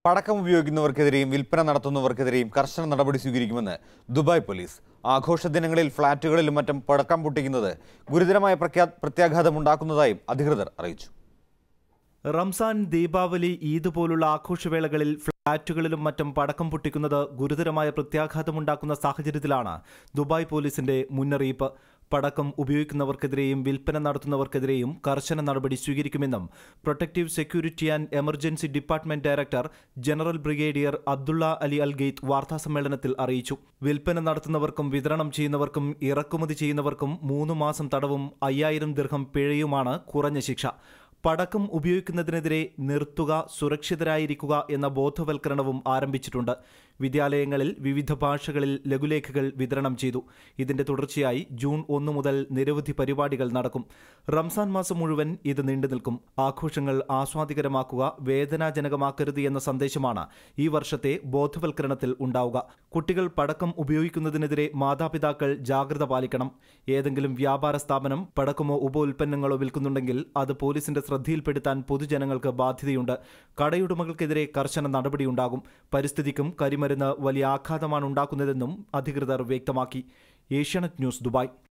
പടക്കം ഉപയോഗിക്കുന്നവർക്കെതിരെയും വിൽപ്പന നടത്തുന്നവർക്കെതിരെയും കർശന നടപടി സ്വീകരിക്കുമെന്ന് ദുബായ് പോലീസ് ആഘോഷ ദിനങ്ങളിൽ ഫ്ളാറ്റുകളിലും മറ്റും പടക്കം പൊട്ടിക്കുന്നത് ഗുരുതരമായ പ്രഖ്യാ- പ്രത്യാഘാതമുണ്ടാക്കുന്നതായും അധികൃതർ അറിയിച്ചു റംസാൻ ദീപാവലി ഈദ് പോലുള്ള ആഘോഷവേളകളിൽ ഫ്ളാറ്റുകളിലും മറ്റും പടക്കം പൊട്ടിക്കുന്നത് ഗുരുതരമായ പ്രത്യാഘാതമുണ്ടാക്കുന്ന സാഹചര്യത്തിലാണ് ദുബായ് പോലീസിന്റെ മുന്നറിയിപ്പ് പടക്കം ഉപയോഗിക്കുന്നവർക്കെതിരെയും വിൽപ്പന നടത്തുന്നവർക്കെതിരെയും കർശന നടപടി സ്വീകരിക്കുമെന്നും protective security and emergency department director general brigadier Abdullah Ali al Ghaith വാർത്താസമ്മേളനത്തിൽ അറിയിച്ചു വിൽപ്പന നടത്തുന്നവർക്കും വിതരണം ചെയ്യുന്നവർക്കും ഇറക്കുമതി ചെയ്യുന്നവർക്കും മൂന്ന് മാസം തടവും അയ്യായിരം ദീർഘം പിഴയുമാണ് കുറഞ്ഞ ശിക്ഷ പടക്കം ഉപയോഗിക്കുന്നതിനെതിരെ നിർത്തുക സുരക്ഷിതരായിരിക്കുക എന്ന ബോധവൽക്കരണവും ആരംഭിച്ചിട്ടുണ്ട് വിദ്യാലയങ്ങളിൽ വിവിധ ഭാഷകളിൽ ലഘുലേഖകൾ വിതരണം ചെയ്തു ഇതിന്റെ തുടർച്ചയായി ജൂൺ ഒന്ന് മുതൽ നിരവധി പരിപാടികൾ നടക്കും റംസാൻ മാസം മുഴുവൻ ഇത് നീണ്ടുനിൽക്കും ആഘോഷങ്ങൾ ആസ്വാദികരമാക്കുക വേദനാജനകമാക്കരുത് എന്ന സന്ദേശമാണ് ഈ വർഷത്തെ ബോധവൽക്കരണത്തിൽ ഉണ്ടാവുക കുട്ടികൾ പടക്കം ഉപയോഗിക്കുന്നതിനെതിരെ മാതാപിതാക്കൾ ജാഗ്രത പാലിക്കണം ഏതെങ്കിലും വ്യാപാര സ്ഥാപനം പടക്കമോ ഉപ ഉൽപ്പന്നങ്ങളോ വിൽക്കുന്നുണ്ടെങ്കിൽ അത് പോലീസിന്റെ ശ്രദ്ധയിൽപ്പെടുത്താൻ പൊതുജനങ്ങൾക്ക് ബാധ്യതയുണ്ട് കടയുടമകൾക്കെതിരെ കർശന നടപടിയുണ്ടാകും പരിസ്ഥിതിക്കും കരിമരുന്ന് വലിയ ആഘാതമാണ് ഉണ്ടാക്കുന്നതെന്നും അധികൃതർ വ്യക്തമാക്കി ഏഷ്യാനെറ്റ് ന്യൂസ് ദുബായ്